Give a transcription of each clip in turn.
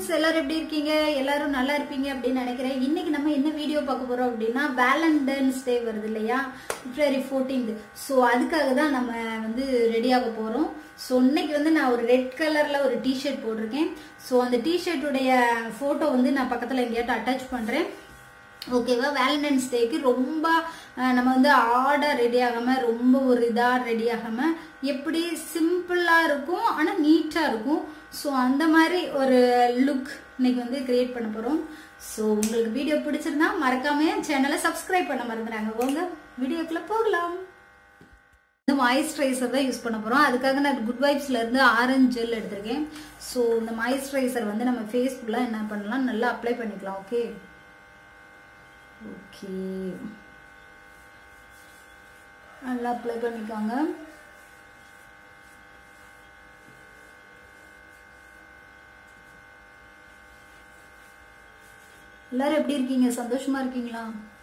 Friends எல்லாரும் எப்படி இருக்கீங்க எல்லாரும் நல்லா இருப்பீங்க அப்படின்னு நினைக்கிறேன் இன்னைக்கு நம்ம என்ன வீடியோ பார்க்க போறோம் அப்படின்னா வேலண்டைன்ஸ் டே வருது இல்லையா பிப்ரவரி ஃபோர்டீன்த் ஸோ அதுக்காக தான் நம்ம வந்து ரெடியாக போறோம் ஸோ இன்னைக்கு வந்து நான் ஒரு ரெட் கலர்ல ஒரு டிஷர்ட் போட்டிருக்கேன் ஸோ அந்த டிஷர்ட்டுடைய ஃபோட்டோ வந்து நான் பக்கத்தில் எங்கேயாட்டும் அட்டாச் பண்றேன் ஓகேவா வேலண்டைன்ஸ் டேக்கு ரொம்ப அஹ், நம்ம வந்து ஆடாக ரெடி ஆகாமல் ரொம்ப ஒரு இதாக ரெடி ஆகாமல் எப்படி சிம்பிளாக இருக்கும் ஆனால் நீட்டாக இருக்கும் ஸோ அந்த மாதிரி ஒரு லுக் இன்னைக்கு வந்து கிரியேட் பண்ண போகிறோம் ஸோ உங்களுக்கு வீடியோ பிடிச்சிருந்தா மறக்காம என் சேனலை சப்ஸ்கிரைப் பண்ண மறந்துடாங்க போங்க வீடியோக்குள்ளே போகலாம் இந்த மாய்ஸ்சரைசர் தான் யூஸ் பண்ண போகிறோம் அதுக்காக நான் குட் வைப்ஸ்ல இருந்து ஆரஞ்சு ஜெல் எடுத்திருக்கேன் ஸோ இந்த மாய்ஸ்சரைசர் வந்து நம்ம ஃபேஸ் ஃபுல்லாக என்ன பண்ணலாம் நல்லா அப்ளை பண்ணிக்கலாம் ஓகே ஓகே நல்லா அப்ளை பண்ணிக்கோங்க எல்லாரும் எப்படி இருக்கீங்க சந்தோஷமா இருக்கீங்களா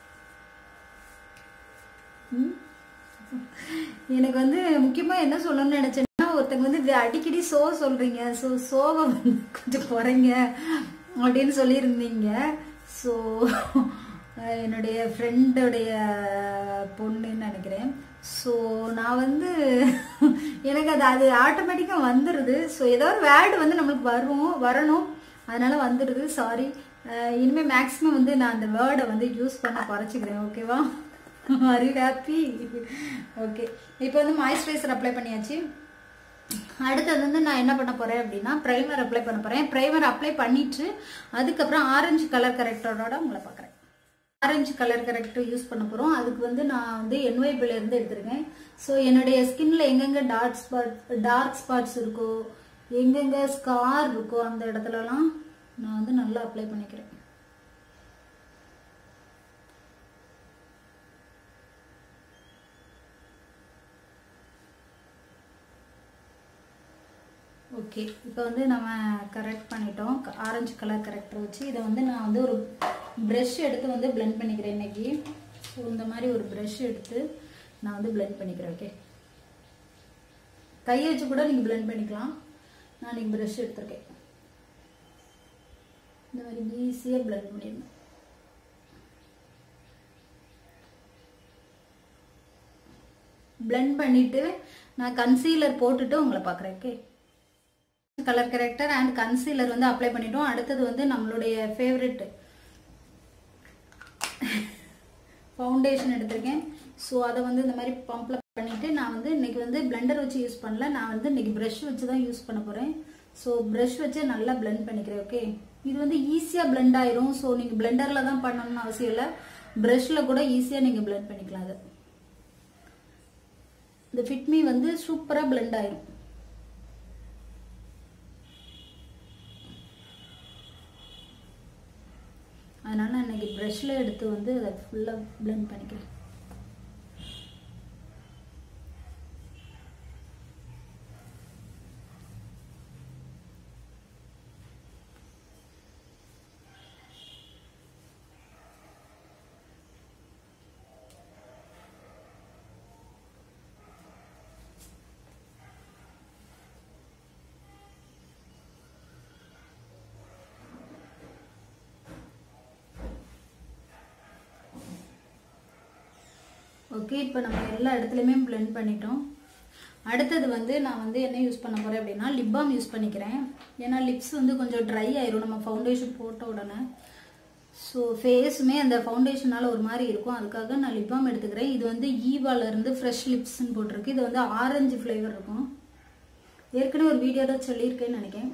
ம்? எனக்கு வந்து முக்கியமா என்ன சொல்லணும்னு நினைச்சேன்னா ஒருத்தங்க வந்து இது அடிக்கடி சோ சொல்றீங்க ஸோ சோவை வந்து கொஞ்சம் குறைங்க அப்படின்னு சொல்லியிருந்தீங்க ஸோ என்னுடைய ஃப்ரெண்டோடைய பொண்ணுன்னு நினைக்கிறேன் ஸோ நான் வந்து எனக்கு அது அது ஆட்டோமேட்டிக்காக வந்துடுது ஸோ ஏதோ ஒரு வேர்டு வந்து நம்மளுக்கு வரும் வரணும் அதனால வந்துடுது சாரி இனிமேல் மேக்ஸிமம் வந்து நான் அந்த வேர்டை வந்து யூஸ் பண்ண குறைச்சிக்கிறேன் ஓகேவா வெரி ஹாப்பி ஓகே இப்போ வந்து மாய்ஸ்சரைசர் அப்ளை பண்ணியாச்சு அடுத்தது வந்து நான் என்ன பண்ண போறேன் அப்படின்னா ப்ரைமர் அப்ளை பண்ண போறேன் ப்ரைமர் அப்ளை பண்ணிட்டு அதுக்கப்புறம் ஆரஞ்சு கலர் கரெக்டரோட உங்களை பார்க்குறேன் ஆரஞ்சு கலர் கரெக்டர் யூஸ் பண்ண போறோம் அதுக்கு வந்து நான் வந்து என்வைபிள் இருந்து எடுத்திருக்கேன் ஸோ என்னுடைய ஸ்கின்ல எங்கெங்க டார்க் ஸ்பாட் டார்க் ஸ்பாட்ஸ் இருக்கோ எங்கெங்க ஸ்கார் இருக்கோ அந்த இடத்துலலாம் நான் வந்து நல்லா அப்ளை பண்ணிக்கிறேன் ஓகே இப்போ வந்து நம்ம கரெக்ட் பண்ணிட்டோம் ஆரஞ்சு கலர் கரெக்டர் வச்சு இதை வந்து நான் வந்து ஒரு ப்ரஷ் எடுத்து வந்து blend பண்ணிக்கிறேன் இன்னைக்கு ஸோ இந்த மாதிரி ஒரு ப்ரஷ் எடுத்து நான் வந்து blend பண்ணிக்கிறேன் ஓகே கையை வச்சு கூட நீங்கள் blend பண்ணிக்கலாம் நான் இன்னைக்கு ப்ரஷ் எடுத்திருக்கேன் இந்த மாதிரி ஈஸியாக blend பண்ணிடணும் blend பண்ணிட்டு நான் கன்சீலர் போட்டுட்டு உங்களை பார்க்குறேன் okay colour corrector and concealer வந்து அப்ளை பண்ணிட்டோம் அடுத்தது வந்து நம்மளுடைய ஃபேவரட் ஃபவுண்டேஷன் எடுத்திருக்கேன் ஸோ அதை வந்து இந்த மாதிரி பம்பில் பண்ணிட்டு நான் வந்து இன்னைக்கு வந்து பிளெண்டர் வச்சு யூஸ் பண்ணல நான் வந்து இன்னைக்கு ப்ரஷ் வச்சு தான் யூஸ் பண்ண போகிறேன் ஸோ ப்ரஷ் வச்சு நல்லா blend பண்ணிக்கிறேன் ஓகே இது வந்து ஈஸியாக blend ஆயிரும் ஸோ நீங்கள் பிளெண்டரில் தான் பண்ணணும்னு அவசியம் இல்லை ப்ரஷில் கூட ஈஸியாக நீங்கள் blend பண்ணிக்கலாம் அது இந்த ஃபிட்மி வந்து சூப்பராக blend ஆயிரும் அதனால நான் இன்னைக்கு ப்ரஷ்ல எடுத்து வந்து அதை ஃபுல்லாக blend பண்ணிக்கிறேன் ஓகே இப்போ நம்ம எல்லா இடத்துலையுமே blend பண்ணிட்டோம் அடுத்தது வந்து நான் வந்து என்ன யூஸ் பண்ண போறேன் அப்படின்னா லிப் பாம் யூஸ் பண்ணிக்கிறேன் ஏன்னா லிப்ஸ் வந்து கொஞ்சம் ட்ரை ஆயிரும் நம்ம ஃபவுண்டேஷன் போட்ட உடனே ஸோ ஃபேஸுமே அந்த ஃபவுண்டேஷனால ஒரு மாதிரி இருக்கும் அதுக்காக நான் லிப் பாம் எடுத்துக்கிறேன் இது வந்து ஈவால இருந்து ஃப்ரெஷ் லிப்ஸ்ன்னு போட்டிருக்கு இது வந்து ஆரஞ்சு ஃப்ளேவர் இருக்கும் ஏற்கனவே ஒரு வீடியோ தான் சொல்லியிருக்கேன்னு நினைக்கிறேன்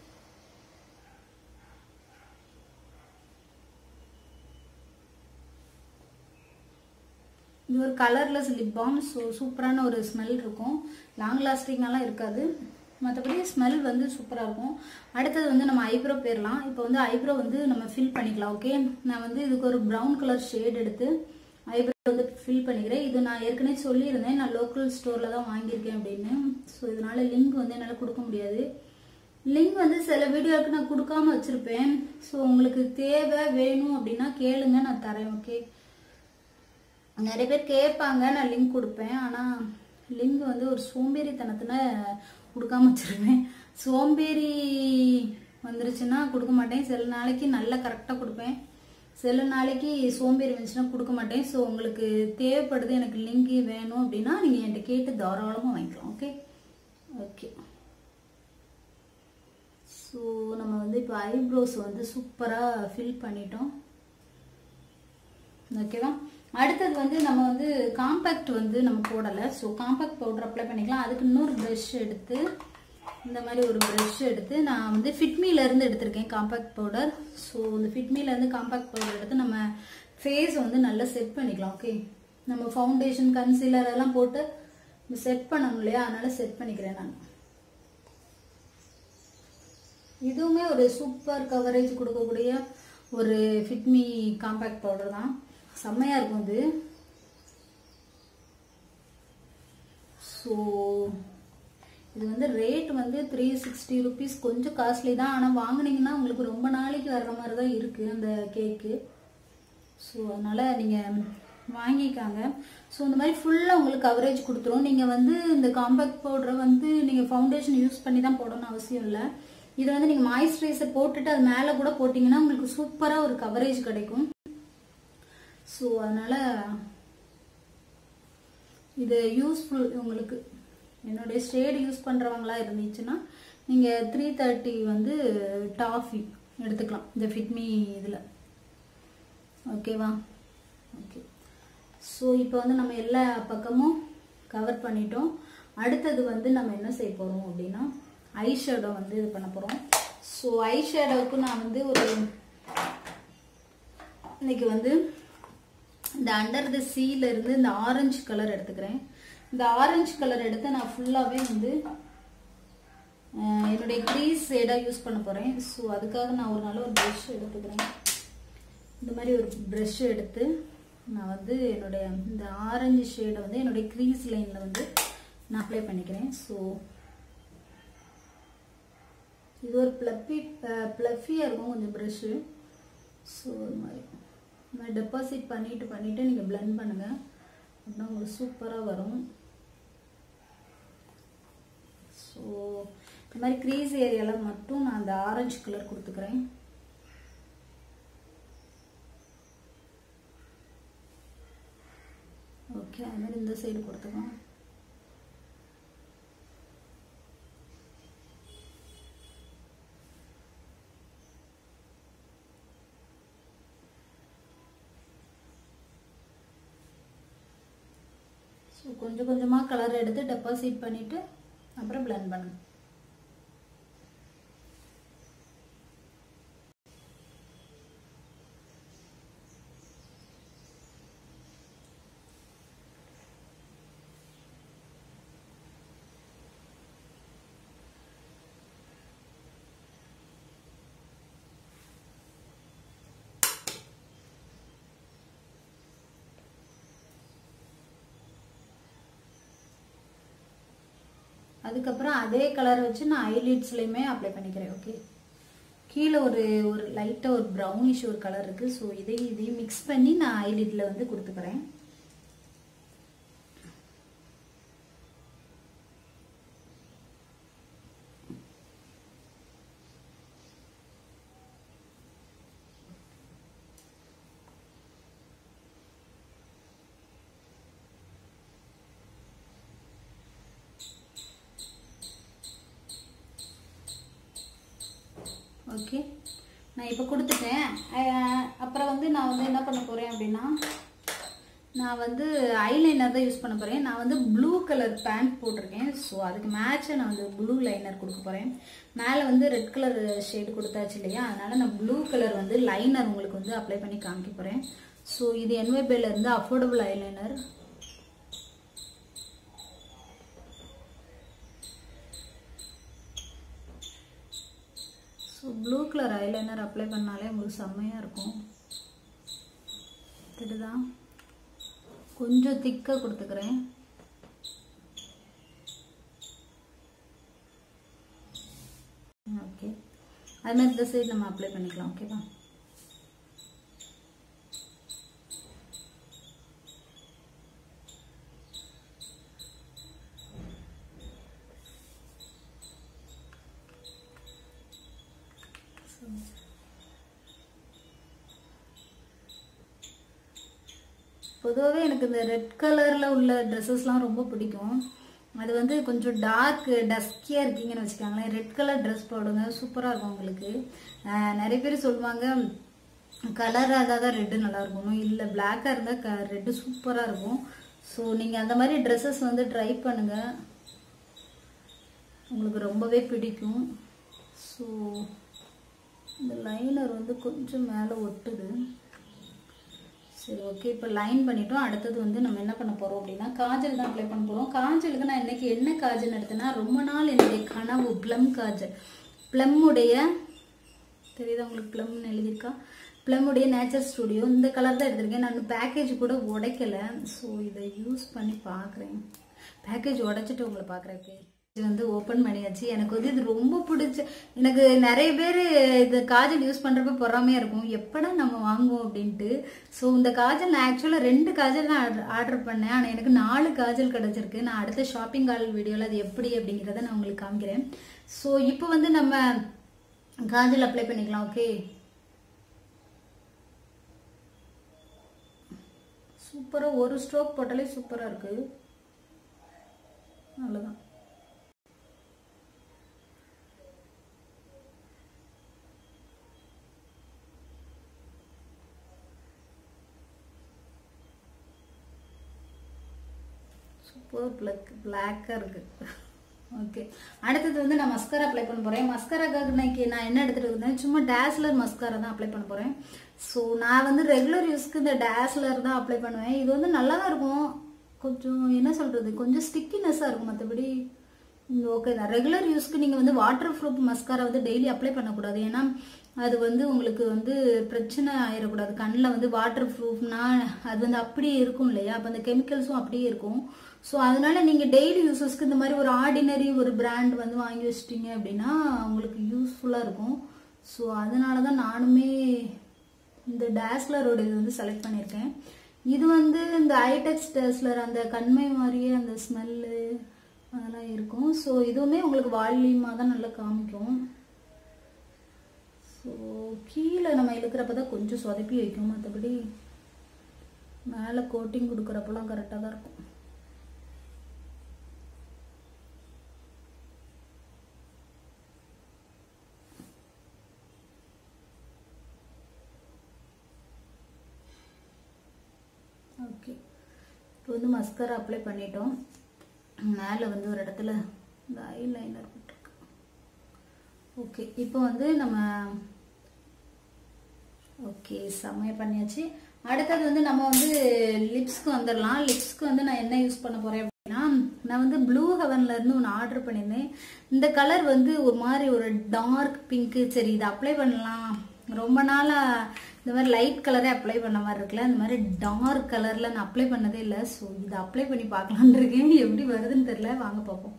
இது ஒரு கலர்லெஸ் லிப் பாம் ஸோ சூப்பரான ஒரு ஸ்மெல் இருக்கும் லாங் லாஸ்டிங்காலாம் இருக்காது மற்றபடி ஸ்மெல் வந்து சூப்பராக இருக்கும் அடுத்தது வந்து நம்ம ஐப்ரோ போயிடலாம் இப்போ வந்து ஐப்ரோ வந்து நம்ம ஃபில் பண்ணிக்கலாம் ஓகே நான் வந்து இதுக்கு ஒரு ப்ரௌன் கலர் ஷேட் எடுத்து ஐப்ரோ வந்து ஃபில் பண்ணிக்கிறேன் இது நான் ஏற்கனவே சொல்லியிருந்தேன் நான் லோக்கல் ஸ்டோரில் தான் வாங்கியிருக்கேன் அப்படின்னு ஸோ இதனால லிங்க் வந்து என்னால் கொடுக்க முடியாது லிங்க் வந்து சில வீடியோவுக்கு நான் கொடுக்காம வச்சுருப்பேன் ஸோ உங்களுக்கு தேவை வேணும் அப்படின்னா கேளுங்க நான் தரேன் ஓகே நிறைய பேர் கேட்பாங்க நான் லிங்க் கொடுப்பேன் ஆனால் லிங்க் வந்து ஒரு சோம்பேறித்தனத்துல கொடுக்காம வச்சிருவேன் சோம்பேறி வந்துருச்சுன்னா கொடுக்க மாட்டேன் சில நாளைக்கு நல்லா கரெக்டாக கொடுப்பேன் சில நாளைக்கு சோம்பேறி வந்துச்சுன்னா கொடுக்க மாட்டேன் ஸோ உங்களுக்கு தேவைப்படுது எனக்கு லிங்க் வேணும் அப்படின்னா நீங்கள் என்கிட்ட கேட்டு தாராளமாக வாங்கிக்கலாம் ஓகே ஓகே ஸோ நம்ம வந்து இப்போ ஐப்ரோஸ் வந்து சூப்பராக ஃபில் பண்ணிட்டோம் ஓகேவா அடுத்தது வந்து நம்ம வந்து காம்பேக்ட் வந்து நம்ம போடலை ஸோ காம்பேக்ட் பவுடர் அப்ளை பண்ணிக்கலாம் அதுக்கு இன்னொரு ப்ரஷ் எடுத்து இந்த மாதிரி ஒரு ப்ரஷ் எடுத்து நான் வந்து ஃபிட்மில இருந்து எடுத்திருக்கேன் காம்பேக்ட் பவுடர் ஸோ இந்த ஃபிட்மில இருந்து காம்பேக்ட் பவுடர் எடுத்து நம்ம ஃபேஸ் வந்து நல்லா செட் பண்ணிக்கலாம் ஓகே நம்ம ஃபவுண்டேஷன் கன்சீலர் எல்லாம் போட்டு செட் பண்ணணும் இல்லையா அதனால செட் பண்ணிக்கிறேன் நான் இதுவுமே ஒரு சூப்பர் கவரேஜ் கொடுக்கக்கூடிய ஒரு ஃபிட்மி காம்பேக்ட் பவுடர் தான் செம்மையா இருக்கும் இது ஸோ இது வந்து ரேட் வந்து த்ரீ சிக்ஸ்டி ருபீஸ் கொஞ்சம் காஸ்ட்லி தான் ஆனால் வாங்குனீங்கன்னா உங்களுக்கு ரொம்ப நாளைக்கு வர்ற மாதிரி தான் இருக்குது அந்த கேக்கு ஸோ அதனால் நீங்கள் வாங்கிக்காங்க ஸோ இந்த மாதிரி ஃபுல்லாக உங்களுக்கு கவரேஜ் கொடுத்துரும் நீங்கள் வந்து இந்த காம்பேக்ட் பவுடரை வந்து நீங்கள் ஃபவுண்டேஷன் யூஸ் பண்ணி தான் போடணும்னு அவசியம் இல்லை இதை வந்து நீங்கள் மாய்ஸ்சரைசர் போட்டுட்டு அது மேலே கூட போட்டிங்கன்னா உங்களுக்கு சூப்பராக ஒரு கவரேஜ் கிடைக்கும் ஸோ அதனால் இது யூஸ்ஃபுல் உங்களுக்கு என்னுடைய ஷேடு யூஸ் பண்ணுறவங்களா இருந்துச்சுன்னா நீங்கள் த்ரீ தேர்ட்டி வந்து டாஃபி எடுத்துக்கலாம் இந்த ஃபிட்மி இதில் ஓகேவா ஓகே ஸோ இப்போ வந்து நம்ம எல்லா பக்கமும் கவர் பண்ணிட்டோம் அடுத்தது வந்து நம்ம என்ன செய்ய போகிறோம் அப்படின்னா ஐ ஷேடோ வந்து இது பண்ண போகிறோம் ஸோ ஐ ஷேடோவுக்கு நான் வந்து ஒரு இன்னைக்கு வந்து இந்த அண்டர் த சீல இருந்து இந்த ஆரஞ்சு கலர் எடுத்துக்கிறேன் இந்த ஆரஞ்சு கலர் எடுத்து நான் ஃபுல்லாகவே வந்து அஹ், என்னுடைய க்ரீஸ் ஷேடாக யூஸ் பண்ண போகிறேன் ஸோ அதுக்காக நான் ஒரு நல்ல ஒரு ப்ரஷ் எடுத்துக்கிறேன் இந்த மாதிரி ஒரு ப்ரஷ் எடுத்து நான் வந்து என்னுடைய இந்த ஆரஞ்சு ஷேடை வந்து என்னுடைய க்ரீஸ் லைனில் வந்து நான் அப்ளை பண்ணிக்கிறேன் ஸோ இது ஒரு ப்ளப்பி ப்ளஃபியாக இருக்கும் கொஞ்சம் ப்ரஷ்ஷு ஸோ இது மாதிரி இந்த மாதிரி டெபாசிட் பண்ணிட்டு பண்ணிட்டு நீங்கள் blend பண்ணுங்க அப்படின்னா உங்களுக்கு சூப்பராக வரும் ஸோ இந்த மாதிரி க்ரீஸ் ஏரியாவில் மட்டும் நான் அந்த ஆரஞ்சு கலர் கொடுத்துக்கிறேன் ஓகே அது மாதிரி இந்த சைடு கொடுத்துக்கலாம் ஸோ கொஞ்சம் கொஞ்சமாக கலர் எடுத்து டெபாசிட் பண்ணிவிட்டு அப்புறம் blend பண்ணுங்க அதுக்கப்புறம் அதே கலர் வச்சு நான் ஐலிட்ஸ்லையுமே அப்ளை பண்ணிக்கிறேன் ஓகே கீழே ஒரு ஒரு லைட்டாக ஒரு ப்ரௌனிஷ் ஒரு கலர் இருக்குது ஸோ இதையும் இதையும் மிக்ஸ் பண்ணி நான் ஐலிட்டில் வந்து கொடுத்துக்கிறேன் ஓகே நான் இப்போ கொடுத்துட்டேன் அஹ் அப்புறம் வந்து நான் வந்து என்ன பண்ண போகிறேன் அப்படின்னா நான் வந்து ஐலைனர் தான் யூஸ் பண்ண போகிறேன் நான் வந்து ப்ளூ கலர் பேண்ட் போட்டிருக்கேன் ஸோ அதுக்கு மேட்சாக நான் வந்து ப்ளூ லைனர் கொடுக்க போகிறேன் மேலே வந்து ரெட் கலர் ஷேடு கொடுத்தாச்சு இல்லையா அதனால நான் ப்ளூ கலர் வந்து லைனர் உங்களுக்கு வந்து அப்ளை பண்ணி காமிக்க போகிறேன் ஸோ இது NYB ல இருந்து affordable eyeliner so blue colour eyeliner apply பண்ணாலே உங்களுக்கு செம்மையாக இருக்கும் தெரியுதா கொஞ்சம் திக்காக கொடுத்துக்கிறேன் ஓகே அது மாதிரி இந்த சைடு நம்ம அப்ளை பண்ணிக்கலாம் ஓகேவா பொதுவாகவே எனக்கு இந்த ரெட் கலரில் உள்ள ட்ரெஸ்ஸஸ்லாம் ரொம்ப பிடிக்கும் அது வந்து கொஞ்சம் டார்க் டஸ்கியாக இருக்கீங்கன்னு வச்சுக்கோங்களேன் ரெட் கலர் ட்ரெஸ் போடுங்க சூப்பராக இருக்கும் உங்களுக்கு ஆஹ் நிறைய பேர் சொல்லுவாங்க கலராக இருந்தால் தான் ரெட்டு நல்லா இருக்கணும் இல்லை பிளாக்காக இருந்தால் க ரெட்டு சூப்பராக இருக்கும் ஸோ நீங்கள் அந்த மாதிரி ட்ரெஸ்ஸஸ் வந்து ட்ரை பண்ணுங்கள் உங்களுக்கு ரொம்பவே பிடிக்கும் ஸோ இந்த லைனர் வந்து கொஞ்சம் மேலே ஒட்டுது சரி ஓகே இப்போ லைன் பண்ணிட்டோம் அடுத்தது வந்து நம்ம என்ன பண்ண போகிறோம் அப்படின்னா காஜல் தான் அப்ளை பண்ண போகிறோம் காஜலுக்கு நான் இன்னைக்கு என்ன காஜல் எடுத்தேன்னா ரொம்ப நாள் என்னுடைய கனவு ப்ளம் காஜல் ப்ளம்முடைய தெரியுதா உங்களுக்கு ப்ளம்னு எழுதியிருக்கா ப்ளம்முடைய நேச்சர் ஸ்டுடியோ இந்த கலர் தான் எடுத்திருக்கேன் நான் பேக்கேஜ் கூட உடைக்கல ஸோ இதை யூஸ் பண்ணி பார்க்குறேன் பேக்கேஜ் உடைச்சிட்டு உங்களை பார்க்குறேன் ஓகே இது வந்து ஓப்பன் பண்ணியாச்சு எனக்கு வந்து இது ரொம்ப பிடிச்ச எனக்கு நிறைய பேர் இந்த காஜல் யூஸ் பண்ணுறப்ப பொறாமையாக இருக்கும் எப்படா நம்ம வாங்குவோம் அப்படின்ட்டு ஸோ இந்த காஜல் நான் ஆக்சுவலாக ரெண்டு காஜல் தான் ஆர்டர் ஆர்டர் பண்ணேன் ஆனால் எனக்கு நாலு காஜல் கிடச்சிருக்கு நான் அடுத்த ஷாப்பிங் கால் வீடியோவில் அது எப்படி அப்படிங்கிறத நான் உங்களுக்கு காமிக்கிறேன் ஸோ இப்போ வந்து நம்ம காஜல் அப்ளை பண்ணிக்கலாம் ஓகே சூப்பராக ஒரு ஸ்ட்ரோக் போட்டாலே சூப்பராக இருக்குது அவ்வளோதான் சூப்பர் பிளக் பிளாக்காக இருக்குது ஓகே அடுத்தது வந்து நான் மஸ்காரா அப்ளை பண்ண போகிறேன் மஸ்காராக்காக இன்னைக்கு நான் என்ன எடுத்துகிட்டு இருந்தேன் சும்மா டேஸ்லர் மஸ்காரா தான் அப்ளை பண்ண போகிறேன் ஸோ நான் வந்து ரெகுலர் யூஸ்க்கு இந்த டேஸ்லர் தான் அப்ளை பண்ணுவேன் இது வந்து நல்லா தான் இருக்கும் கொஞ்சம் என்ன சொல்கிறது கொஞ்சம் ஸ்டிக்கினஸ்ஸாக இருக்கும் மற்றபடி ஓகே தான் ரெகுலர் யூஸ்க்கு நீங்கள் வந்து வாட்டர் ப்ரூஃப் மஸ்காரா வந்து டெய்லி அப்ளை பண்ணக்கூடாது ஏன்னா அது வந்து உங்களுக்கு வந்து பிரச்சனை ஆயிடக்கூடாது கண்ணில் வந்து வாட்டர் ப்ரூஃப்னா அது வந்து அப்படியே இருக்கும் இல்லையா அப்போ அந்த கெமிக்கல்ஸும் அப்படியே இருக்கும் ஸோ அதனால நீங்கள் டெய்லி யூசஸ்க்கு இந்த மாதிரி ஒரு ஆர்டினரி ஒரு பிராண்ட் வந்து வாங்கி வச்சிட்டீங்க அப்படின்னா உங்களுக்கு யூஸ்ஃபுல்லாக இருக்கும் ஸோ அதனால தான் நானுமே இந்த டேஸ்லரோட இது வந்து செலக்ட் பண்ணியிருக்கேன் இது வந்து இந்த ஐடெக்ஸ் டேஸ்லர் அந்த கண்மை மாதிரியே அந்த ஸ்மெல்லு அதெல்லாம் இருக்கும் ஸோ இதுவுமே உங்களுக்கு வால்யூமாக தான் நல்லா காமிக்கும் ஸோ கீழே நம்ம இழுக்கிறப்ப தான் கொஞ்சம் சொதப்பி வைக்கும் மற்றபடி மேலே கோட்டிங் கொடுக்குறப்பெல்லாம் கரெக்டாக தான் இருக்கும் ஓகே இப்போ வந்து மஸ்கரா அப்ளை பண்ணிட்டோம் மேலே வந்து ஒரு இடத்துல இந்த ஐ லைனர் விட்டுருக்கு ஓகே இப்போ வந்து நம்ம ஓகே செம்மையாக பண்ணியாச்சு அடுத்தது வந்து நம்ம வந்து லிப்ஸ்க்கு வந்துடலாம் லிப்ஸ்க்கு வந்து நான் என்ன யூஸ் பண்ண போகிறேன் அப்படின்னா நான் வந்து ப்ளூ ஹெவன்ல இருந்து ஒன்று ஆர்டர் பண்ணியிருந்தேன் இந்த கலர் வந்து ஒரு மாதிரி ஒரு டார்க் பிங்க்கு சரி இதை அப்ளை பண்ணலாம் ரொம்ப நாளாக இந்த மாதிரி லைட் கலரே அப்ளை பண்ண மாதிரி இருக்குல்ல இந்த மாதிரி டார்க் கலரில் நான் அப்ளை பண்ணதே இல்லை ஸோ இதை அப்ளை பண்ணி பார்க்கலான்னு இருக்கேன் எப்படி வருதுன்னு தெரியல வாங்க பார்ப்போம்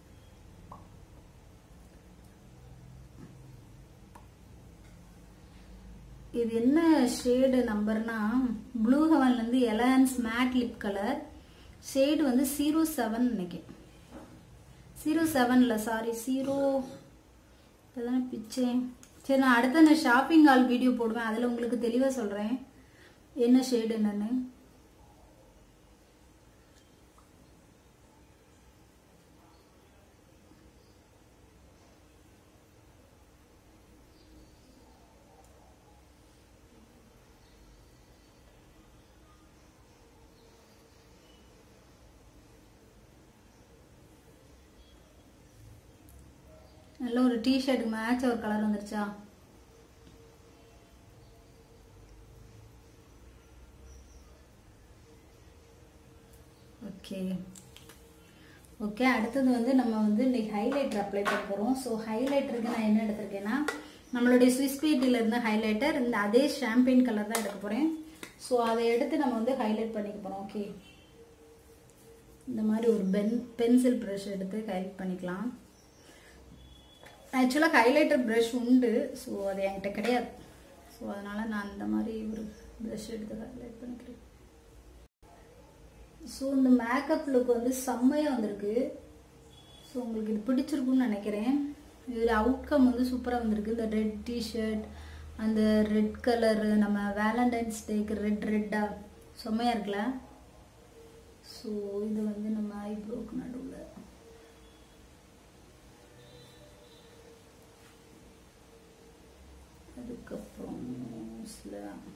இது என்ன ஷேடு நம்பர்னா ப்ளூ ஹெவன்லேருந்து elegance matte lip colour shade வந்து ஜீரோ செவன் நினைக்கிறேன் ஜீரோ செவனில் சாரி ஜீரோ இப்போதானே பிச்சேன் சரி நான் அடுத்த நான் ஷாப்பிங் ஹால் வீடியோ போடுவேன் அதில் உங்களுக்கு தெளிவாக சொல்கிறேன் என்ன ஷேடு என்னன்னு நல்ல ஒரு டிஷர்ட்டுக்கு மேட்ச் ஒரு கலர் வந்துருச்சா ஓகே ஓகே அடுத்தது வந்து நம்ம வந்து இன்னைக்கு ஹைலைட்டர் அப்ளை பண்ண போகிறோம் ஸோ ஹைலைட்டருக்கு நான் என்ன எடுத்திருக்கேன்னா நம்மளுடைய ஸ்விஸ் பியூட்டியில் இருந்த ஹைலைட்டர் இந்த அதே ஷாம்பெயின் கலர் தான் எடுக்க போகிறேன் ஸோ அதை எடுத்து நம்ம வந்து ஹைலைட் பண்ணிக்க போகிறோம் ஓகே இந்த மாதிரி ஒரு பென் பென்சில் ப்ரஷ் எடுத்து ஹைலைட் பண்ணிக்கலாம் ஆக்சுவலாக ஹைலைட்டர் ப்ரஷ் உண்டு ஸோ அது என்கிட்ட கிடையாது ஸோ அதனால் நான் இந்த மாதிரி ஒரு ப்ரஷ் எடுத்து ஹைலைட் பண்ணிக்கிறேன் ஸோ இந்த மேக்கப் லுக் வந்து செம்மையாக வந்திருக்கு ஸோ உங்களுக்கு இது பிடிச்சிருக்குன்னு நினைக்கிறேன் இதில் அவுட்கம் வந்து சூப்பராக வந்திருக்கு இந்த ரெட் டிஷர்ட் அந்த ரெட் கலர் நம்ம வேலண்டைன்ஸ் டேக்கு ரெட் ரெட்டாக செம்மையாக இருக்குல்ல ஸோ இது வந்து நம்ம ஐப்ரோக்கு நடுவில் அதுக்கப்புறம் சில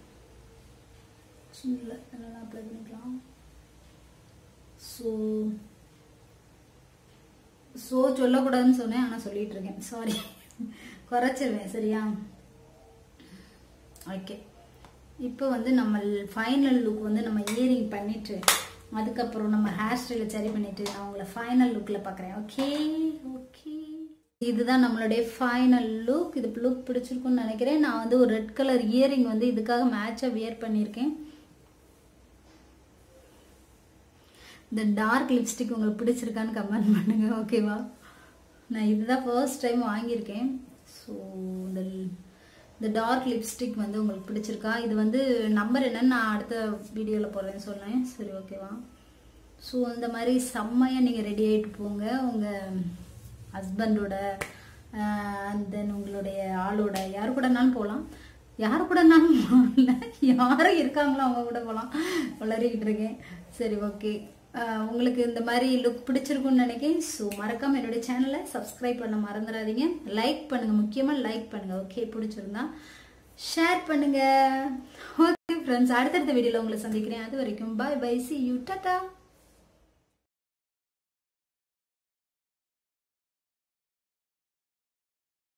சின்ன என்னெல்லாம் அப்ளை பண்ணிக்கலாம் ஸோ ஸோ சொல்லக்கூடாதுன்னு சொன்னேன் ஆனால் சொல்லிட்டு இருக்கேன் சாரி குறைச்சிருவேன் சரியா ஓகே இப்போ வந்து நம்ம ஃபைனல் லுக் வந்து நம்ம இயரிங் பண்ணிட்டு அதுக்கப்புறம் நம்ம ஹேர் ஸ்டைலை சரி பண்ணிட்டு நான் உங்களை ஃபைனல் லுக்கில் பார்க்குறேன் ஓகே ஓகே இதுதான் நம்மளுடைய ஃபைனல் லுக் இது லுக் பிடிச்சிருக்குன்னு நினைக்கிறேன் நான் வந்து ஒரு ரெட் கலர் இயரிங் வந்து இதுக்காக மேட்சாக வியர் பண்ணியிருக்கேன் இந்த டார்க் லிப்ஸ்டிக் உங்களுக்கு பிடிச்சிருக்கான்னு கமெண்ட் பண்ணுங்க ஓகேவா நான் இதுதான் ஃபர்ஸ்ட் டைம் வாங்கியிருக்கேன் ஸோ இந்த இந்த டார்க் லிப்ஸ்டிக் வந்து உங்களுக்கு பிடிச்சிருக்கா இது வந்து நம்பர் என்னன்னு நான் அடுத்த வீடியோவில் போடுறேன்னு சொன்னேன் சரி ஓகேவா ஸோ இந்த மாதிரி செம்மையாக நீங்கள் ரெடி ஆகிட்டு போங்க உங்கள் ஹஸ்பண்டோட அண்ட் தென் உங்களுடைய ஆளோட யார் கூடனாலும் போகலாம் யார் கூடனாலும் போகல யாரும் இருக்காங்களோ அவங்க கூட போகலாம் வளரிக்கிட்டு இருக்கேன் சரி ஓகே உங்களுக்கு இந்த மாதிரி லுக் பிடிச்சிருக்குன்னு நினைக்கிறேன் ஸோ மறக்காமல் என்னுடைய சேனலை சப்ஸ்கிரைப் பண்ண மறந்துடாதீங்க லைக் பண்ணுங்கள் முக்கியமாக லைக் பண்ணுங்கள் ஓகே பிடிச்சிருந்தா ஷேர் பண்ணுங்கள் ஓகே ஃப்ரெண்ட்ஸ் அடுத்தடுத்த வீடியோவில் உங்களை சந்திக்கிறேன் அது வரைக்கும் bye bye see you tata